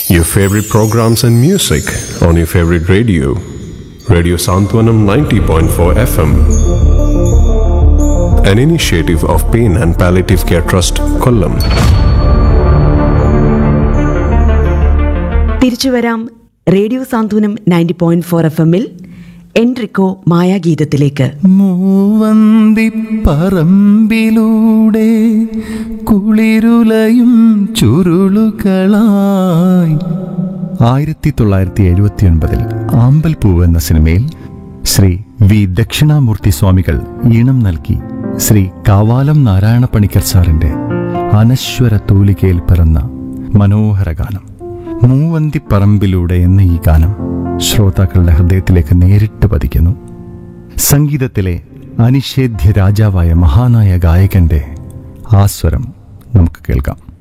Your favorite programs and music on your favorite radio. Radio Santwanam 90.4 FM. An initiative of Pain and Palliative Care Trust, Kollam. തിരിച്ചു വരാം radio Santhwanam ninety point four F എമ്മിൽ എൻട്രിക്കോ മായാഗീതത്തിലേക്ക് മൂവന്തിപ്പറമ്പിലൂടെ കുളിരുലയും ചുരുളുകളായി ആയിരത്തി തൊള്ളായിരത്തി എഴുപത്തിയൊൻപതിൽ ആമ്പൽപൂവ് എന്ന സിനിമയിൽ Shri V Dakshinamurthy സ്വാമികൾ ഈണം നൽകി ശ്രീ കാവാലം നാരായണ പണിക്കർ സാറിന്റെ അനശ്വര തൂലികയിൽ പിറന്ന മനോഹര ഗാനം മൂവന്തിപ്പറമ്പിലൂടെ എന്ന ഈ ഗാനം ശ്രോതാക്കളുടെ ഹൃദയത്തിലേക്ക് നേരിട്ട് പതിക്കുന്നു സംഗീതത്തിലെ അനിഷേധ്യ രാജാവായ മഹാനായ ഗായകന്റെ ആ സ്വരം നമുക്ക് കേൾക്കാം